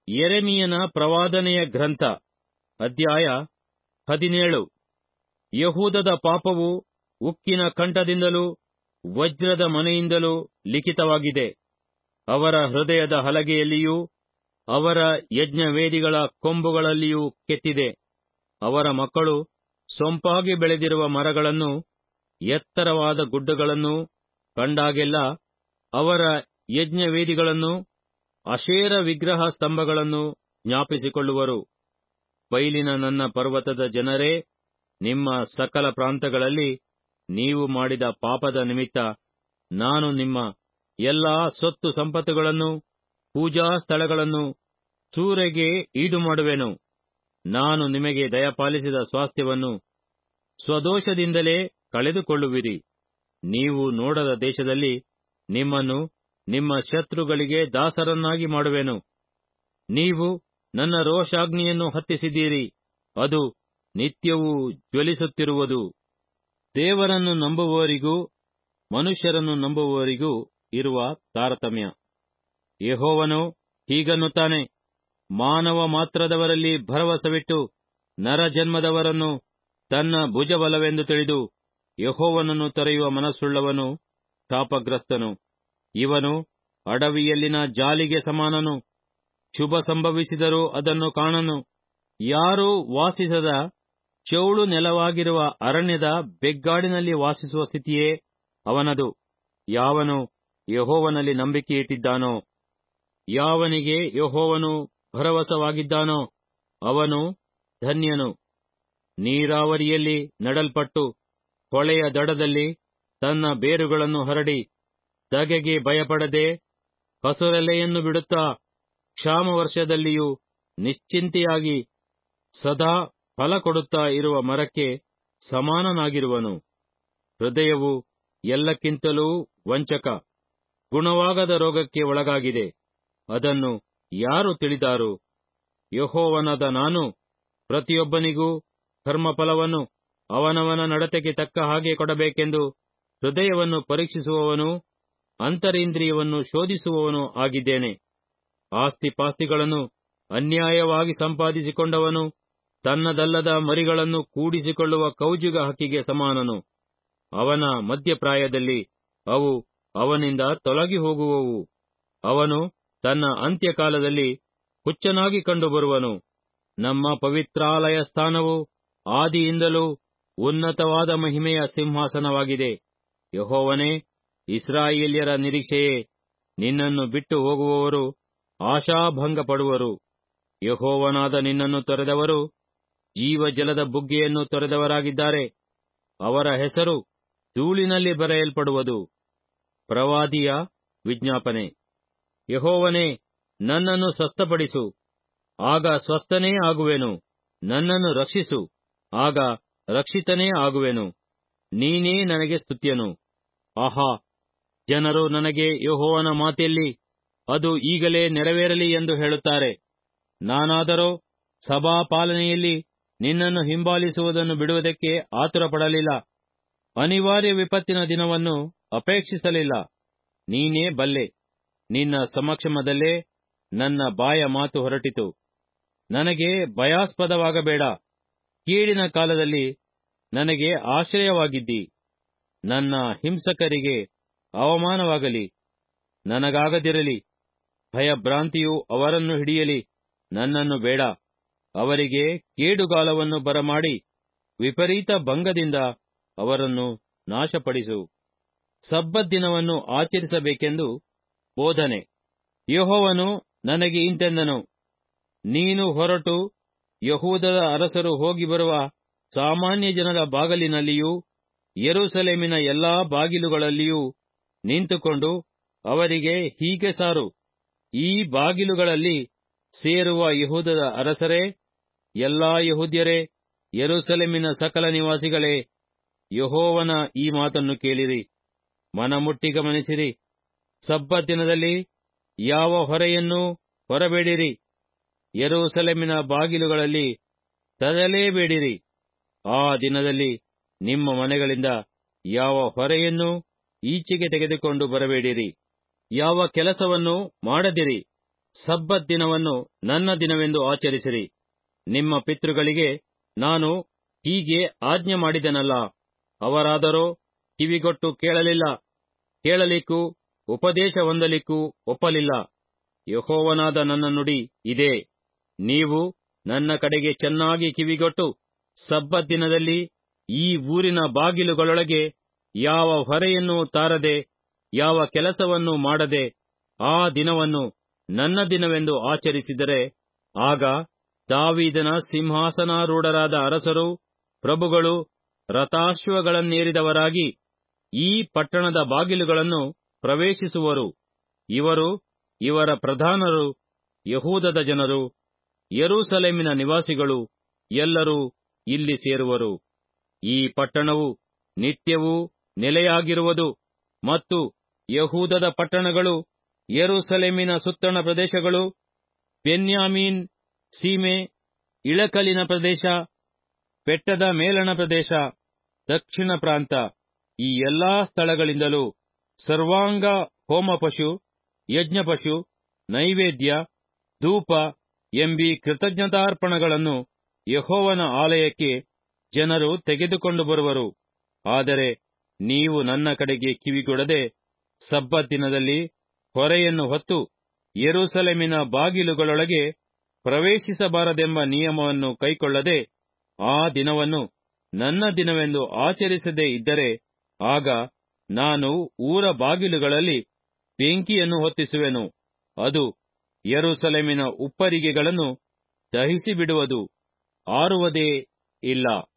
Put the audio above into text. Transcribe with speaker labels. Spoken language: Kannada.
Speaker 1: ಯೆರೆಮೀಯನ ಪ್ರವಾದನೆಯ ಗ್ರಂಥ ಅಧ್ಯಾಯ ಹದಿನೇಳು ಯಹೂದದ ಪಾಪವು ಉಕ್ಕಿನ ಕಂಠದಿಂದಲೂ ವಜ್ರದ ಮನೆಯಿಂದಲೂ ಲಿಖಿತವಾಗಿದೆ ಅವರ ಹೃದಯದ ಹಲಗೆಯಲ್ಲಿಯೂ ಅವರ ಯಜ್ಞವೇದಿಗಳ ಕೊಂಬುಗಳಲ್ಲಿಯೂ ಕೆತ್ತಿದೆ ಅವರ ಮಕ್ಕಳು ಸೊಂಪಾಗಿ ಬೆಳೆದಿರುವ ಮರಗಳನ್ನು ಎತ್ತರವಾದ ಗುಡ್ಡಗಳನ್ನು ಕಂಡಾಗೆಲ್ಲ ಅವರ ಯಜ್ಞವೇದಿಗಳನ್ನು ಅಶೇರ ವಿಗ್ರಹ ಸ್ತಂಭಗಳನ್ನು ಜ್ಞಾಪಿಸಿಕೊಳ್ಳುವರು ಬೈಲಿನ ನನ್ನ ಪರ್ವತದ ಜನರೇ ನಿಮ್ಮ ಸಕಲ ಪ್ರಾಂತಗಳಲ್ಲಿ ನೀವು ಮಾಡಿದ ಪಾಪದ ನಿಮಿತ್ತ ನಾನು ನಿಮ್ಮ ಎಲ್ಲಾ ಸೊತ್ತು ಸಂಪತ್ತುಗಳನ್ನು ಪೂಜಾ ಸ್ಥಳಗಳನ್ನು ಸೂರೆಗೆ ಈಡುಮಾಡುವೆನು ನಾನು ನಿಮಗೆ ದಯಪಾಲಿಸಿದ ಸ್ವಾಸ್ಥ್ಯವನ್ನು ಸ್ವದೋಷದಿಂದಲೇ ಕಳೆದುಕೊಳ್ಳುವಿರಿ ನೀವು ನೋಡದ ದೇಶದಲ್ಲಿ ನಿಮ್ಮನ್ನು ನಿಮ್ಮ ಶತ್ರುಗಳಿಗೆ ದಾಸರನ್ನಾಗಿ ಮಾಡುವೆನು ನೀವು ನನ್ನ ರೋಷಾಗ್ನಿಯನ್ನು ಹತ್ತಿಸಿದ್ದೀರಿ ಅದು ನಿತ್ಯವೂ ಜ್ವಲಿಸುತ್ತಿರುವುದು ದೇವರನ್ನು ನಂಬುವವರಿಗೂ ಮನುಷ್ಯರನ್ನು ನಂಬುವವರಿಗೂ ಇರುವ ತಾರತಮ್ಯ ಯೆಹೋವನು ಹೀಗನ್ನುತ್ತಾನೆ ಮಾನವ ಮಾತ್ರದವರಲ್ಲಿ ಭರವಸವಿಟ್ಟು ನರಜನ್ಮದವರನ್ನು ತನ್ನ ಭುಜಬಲವೆಂದು ತಿಳಿದು ಯೆಹೋವನನ್ನು ತೊರೆಯುವ ಮನಸ್ಸುಳ್ಳವನು ಶಾಪಗ್ರಸ್ತನು ಇವನು ಅಡವಿಯಲ್ಲಿನ ಜಾಲಿಗೆ ಸಮಾನನು ಶುಭ ಸಂಭವಿಸಿದರೂ ಅದನ್ನು ಕಾಣನು ಯಾರೂ ವಾಸಿಸದ ಚೌಳು ನೆಲವಾಗಿರುವ ಅರಣ್ಯದ ಬೆಗ್ಗಾಡಿನಲ್ಲಿ ವಾಸಿಸುವ ಸ್ಥಿತಿಯೇ ಅವನದು ಯಾವನು ಯೆಹೋವನಲ್ಲಿ ನಂಬಿಕೆಯಿಟ್ಟಿದ್ದಾನೋ ಯಾವನಿಗೆ ಯೆಹೋವನು ಭರವಸವಾಗಿದ್ದಾನೋ ಅವನು ಧನ್ಯನು ನೀರಾವರಿಯಲ್ಲಿ ನಡಲ್ಪಟ್ಟು ಹೊಳೆಯ ದಡದಲ್ಲಿ ತನ್ನ ಬೇರುಗಳನ್ನು ಹರಡಿ ಧಗೆಗೆ ಭಯಪಡದೆ ಹಸುರೆಲೆಯನ್ನು ಬಿಡುತ್ತಾ ಕ್ಷಾಮ ವರ್ಷದಲ್ಲಿಯೂ ನಿಶ್ಚಿಂತೆಯಾಗಿ ಸದಾ ಫಲ ಕೊಡುತ್ತಾ ಇರುವ ಮರಕ್ಕೆ ಸಮಾನನಾಗಿರುವನು ಹೃದಯವು ಎಲ್ಲಕ್ಕಿಂತಲೂ ವಂಚಕ ಗುಣವಾಗದ ರೋಗಕ್ಕೆ ಒಳಗಾಗಿದೆ ಅದನ್ನು ಯಾರು ತಿಳಿದಾರು ಯಹೋವನಾದ ನಾನು ಪ್ರತಿಯೊಬ್ಬನಿಗೂ ಕರ್ಮಫಲವನ್ನು ಅವನವನ ನಡತೆಗೆ ತಕ್ಕ ಹಾಗೆ ಕೊಡಬೇಕೆಂದು ಹೃದಯವನ್ನು ಪರೀಕ್ಷಿಸುವವನು ಅಂತರಿಂದ್ರಿಯವನ್ನು ಶೋಧಿಸುವವನು ಆಗಿದ್ದೇನೆ ಆಸ್ತಿಪಾಸ್ತಿಗಳನ್ನು ಅನ್ಯಾಯವಾಗಿ ಸಂಪಾದಿಸಿಕೊಂಡವನು ತನ್ನದಲ್ಲದ ಮರಿಗಳನ್ನು ಕೂಡಿಸಿಕೊಳ್ಳುವ ಕೌಜುಗ ಹಕ್ಕಿಗೆ ಸಮಾನನು ಅವನ ಮಧ್ಯಪ್ರಾಯದಲ್ಲಿ ಅವು ಅವನಿಂದ ತೊಲಗಿ ಹೋಗುವವು ಅವನು ತನ್ನ ಅಂತ್ಯಕಾಲದಲ್ಲಿ ಹುಚ್ಚನಾಗಿ ಕಂಡುಬರುವನು ನಮ್ಮ ಪವಿತ್ರಾಲಯ ಸ್ಥಾನವು ಆದಿಯಿಂದಲೂ ಉನ್ನತವಾದ ಮಹಿಮೆಯ ಸಿಂಹಾಸನವಾಗಿದೆ ಯಹೋವನೇ ಇಸ್ರಾಯೇಲ್ಯರ ನಿರೀಕ್ಷೆಯೇ ನಿನ್ನನ್ನು ಬಿಟ್ಟು ಹೋಗುವವರು ಆಶಾಭಂಗ ಪಡುವರು ಯಹೋವನಾದ ನಿನ್ನನ್ನು ತೊರೆದವರು ಜೀವಜಲದ ಬುಗ್ಗೆಯನ್ನು ತೊರೆದವರಾಗಿದ್ದಾರೆ ಅವರ ಹೆಸರು ಧೂಳಿನಲ್ಲಿ ಬರೆಯಲ್ಪಡುವುದು ಪ್ರವಾದಿಯ ವಿಜ್ಞಾಪನೆ ಯಹೋವನೇ ನನ್ನನ್ನು ಸ್ವಸ್ಥಪಡಿಸು ಆಗ ಸ್ವಸ್ಥನೇ ಆಗುವೆನು ನನ್ನನ್ನು ರಕ್ಷಿಸು ಆಗ ರಕ್ಷಿತನೇ ಆಗುವೆನು ನೀನೇ ನನಗೆ ಸ್ತುತ್ಯನು ಆಹಾ ಜನರು ನನಗೆ ಯಹೋವನ ಮಾತೆಲ್ಲಿ ಅದು ಈಗಲೇ ನೆರವೇರಲಿ ಎಂದು ಹೇಳುತ್ತಾರೆ ನಾನಾದರೋ ಸಭಾಪಾಲನೆಯಲ್ಲಿ ನಿನ್ನನ್ನು ಹಿಂಬಾಲಿಸುವುದನ್ನು ಬಿಡುವುದಕ್ಕೆ ಆತುರಪಡಲಿಲ್ಲ ಅನಿವಾರ್ಯ ವಿಪತ್ತಿನ ದಿನವನ್ನು ಅಪೇಕ್ಷಿಸಲಿಲ್ಲ ನೀನೇ ಬಲ್ಲೆ ನಿನ್ನ ಸಮಕ್ಷಮದಲ್ಲೇ ನನ್ನ ಬಾಯ ಮಾತು ಹೊರಟಿತು ನನಗೆ ಭಯಾಸ್ಪದವಾಗಬೇಡ ಕೀಡಿನ ಕಾಲದಲ್ಲಿ ನನಗೆ ಆಶ್ರಯವಾಗಿದ್ದಿ ನನ್ನ ಹಿಂಸಕರಿಗೆ ಅವಮಾನವಾಗಲಿ ನನಗಾಗದಿರಲಿ ಭಯಭ್ರಾಂತಿಯು ಅವರನ್ನು ಹಿಡಿಯಲಿ ನನ್ನನ್ನು ಬೇಡ ಅವರಿಗೆ ಕೇಡುಗಾಲವನ್ನು ಬರಮಾಡಿ ವಿಪರೀತ ಭಂಗದಿಂದ ಅವರನ್ನು ನಾಶಪಡಿಸು ಸಬ್ಬತ್ ದಿನವನ್ನು ಆಚರಿಸಬೇಕೆಂದು ಬೋಧನೆ ಯಹೋವನು ನನಗೆ ಇಂತೆಂದನು ನೀನು ಹೊರಟು ಯಹೂದದ ಅರಸರು ಹೋಗಿ ಬರುವ ಸಾಮಾನ್ಯ ಜನರ ಬಾಗಲಿನಲ್ಲಿಯೂ ಯೆರೂಸಲೇಮಿನ ಎಲ್ಲಾ ಬಾಗಿಲುಗಳಲ್ಲಿಯೂ ನಿಂತುಕೊಂಡು ಅವರಿಗೆ ಹೀಗೆ ಸಾರು ಈ ಬಾಗಿಲುಗಳಲ್ಲಿ ಸೇರುವ ಯಹೂದದ ಅರಸರೇ ಎಲ್ಲಾ ಯಹೂದ್ಯರೇ ಯೆರೂಸಲೇಮಿನ ಸಕಲ ನಿವಾಸಿಗಳೇ ಯಹೋವನ ಈ ಮಾತನ್ನು ಕೇಳಿರಿ ಮನಮುಟ್ಟಿ ಗಮನಿಸಿರಿ ಸಬ್ಬತ್ ದಿನದಲ್ಲಿ ಯಾವ ಹೊರೆಯನ್ನೂ ಹೊರಬೇಡಿರಿ ಯೆರೂಸಲೇಮಿನ ಬಾಗಿಲುಗಳಲ್ಲಿ ತರಲೇಬೇಡಿರಿ ಆ ದಿನದಲ್ಲಿ ನಿಮ್ಮ ಮನೆಗಳಿಂದ ಯಾವ ಹೊರೆಯನ್ನೂ ಈಚೆಗೆ ತೆಗೆದುಕೊಂಡು ಬರಬೇಡಿರಿ ಯಾವ ಕೆಲಸವನ್ನು ಮಾಡದಿರಿ ಸಬ್ಬತ್ ದಿನವನ್ನು ನನ್ನ ದಿನವೆಂದು ಆಚರಿಸಿರಿ ನಿಮ್ಮ ಪಿತೃಗಳಿಗೆ ನಾನು ಹೀಗೆ ಆಜ್ಞೆ ಮಾಡಿದೆನಲ್ಲ ಅವರಾದರೋ ಕಿವಿಗೊಟ್ಟು ಕೇಳಲಿಲ್ಲ ಕೇಳಲಿಕ್ಕೂ ಉಪದೇಶ ಹೊಂದಲಿಕ್ಕೂ ಒಪ್ಪಲಿಲ್ಲ ಯಹೋವನಾದ ನನ್ನ ನುಡಿ ಇದೇ ನೀವು ನನ್ನ ಕಡೆಗೆ ಚೆನ್ನಾಗಿ ಕಿವಿಗೊಟ್ಟು ಸಬ್ಬತ್ ದಿನದಲ್ಲಿ ಈ ಊರಿನ ಬಾಗಿಲುಗಳೊಳಗೆ ಯಾವ ಹೊರೆಯನ್ನೂ ತಾರದೆ ಯಾವ ಕೆಲಸವನ್ನೂ ಮಾಡದೆ ಆ ದಿನವನ್ನು ನನ್ನ ದಿನವೆಂದು ಆಚರಿಸಿದರೆ ಆಗ ದಾವೀದನ ಸಿಂಹಾಸನಾರೂಢರಾದ ಅರಸರು ಪ್ರಭುಗಳು ರಥಾಶ್ವಗಳನ್ನೇರಿದವರಾಗಿ ಈ ಪಟ್ಟಣದ ಬಾಗಿಲುಗಳನ್ನು ಪ್ರವೇಶಿಸುವರು ಇವರು ಇವರ ಪ್ರಧಾನರು ಯಹೂದದ ಜನರು ಯೆರೂಸಲೇಮಿನ ನಿವಾಸಿಗಳು ಎಲ್ಲರೂ ಇಲ್ಲಿ ಸೇರುವರು ಈ ಪಟ್ಟಣವು ನಿತ್ಯವೂ ನೆಲೆಯಾಗಿರುವುದು ಮತ್ತು ಯಹೂದದ ಪಟ್ಟಣಗಳು ಯೆರೂಸಲೇಮಿನ ಸುತ್ತಣ ಪ್ರದೇಶಗಳು ಬೆನ್ಯಾಮೀನ್ ಸೀಮೆ ಇಳಕಲಿನ ಪ್ರದೇಶ ಬೆಟ್ಟದ ಮೇಲಣ ಪ್ರದೇಶ ದಕ್ಷಿಣ ಪ್ರಾಂತ ಈ ಎಲ್ಲಾ ಸ್ಥಳಗಳಿಂದಲೂ ಸರ್ವಾಂಗ ಹೋಮಪಶು ಯಜ್ಞಪಶು ನೈವೇದ್ಯ ಧೂಪ ಎಂಬೀ ಕೃತಜ್ಞತಾರ್ಪಣಗಳನ್ನು ಯಹೋವನ ಆಲಯಕ್ಕೆ ಜನರು ತೆಗೆದುಕೊಂಡು ಬರುವರು ಆದರೆ ನೀವು ನನ್ನ ಕಡೆಗೆ ಕಿವಿಗೊಡದೆ ಸಬ್ಬತ್ ದಿನದಲ್ಲಿ ಹೊರೆಯನ್ನು ಹೊತ್ತು ಯೆರೂಸಲೇಮಿನ ಬಾಗಿಲುಗಳೊಳಗೆ ಪ್ರವೇಶಿಸಬಾರದೆಂಬ ನಿಯಮವನ್ನು ಕೈಕೊಳ್ಳದೆ ಆ ದಿನವನ್ನು ನನ್ನ ದಿನವೆಂದು ಆಚರಿಸದೇ ಇದ್ದರೆ ಆಗ ನಾನು ಊರ ಬಾಗಿಲುಗಳಲ್ಲಿ ಬೆಂಕಿಯನ್ನು ಹೊತ್ತಿಸುವೆನು ಅದು ಯೆರೂಸಲೇಮಿನ ಉಪ್ಪರಿಗೆಗಳನ್ನು ದಹಿಸಿಬಿಡುವುದು ಆರುವುದೇ ಇಲ್ಲ